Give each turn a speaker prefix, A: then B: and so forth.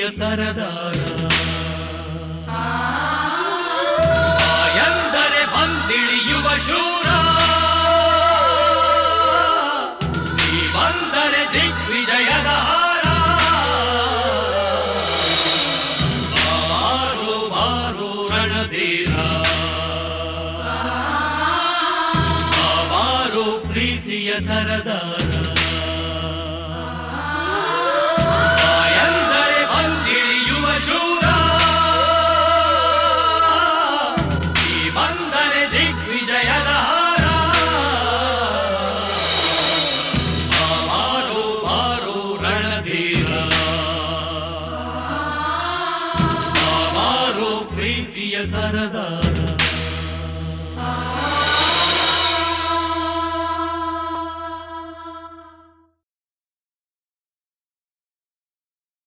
A: ಪ್ರೀತಿಯ ಸರದಾರ ಎಂದರೆ ಬಂದಿಳಿಯುವ ಶೂರ ನೀ ಬಂದರೆ ದಿಗ್ವಿಜಯದ ಹಾರ ಬಾರು ಬಾರು ರಣಧೀರ ಬಾರು ಪ್ರೀತಿಯ ಸರದಾರ ಎಂದರೆ ಬಂದಿಳಿಯುವ ಶೂರ ಈ ಬಂದರೆ ದಿಗ್ವಿಜಯದ ಹಾರ ಬಾರು ಬಾರು ರಣಧೀರ ಬಾರು ಪ್ರೀತಿಯ ಸರದಾರ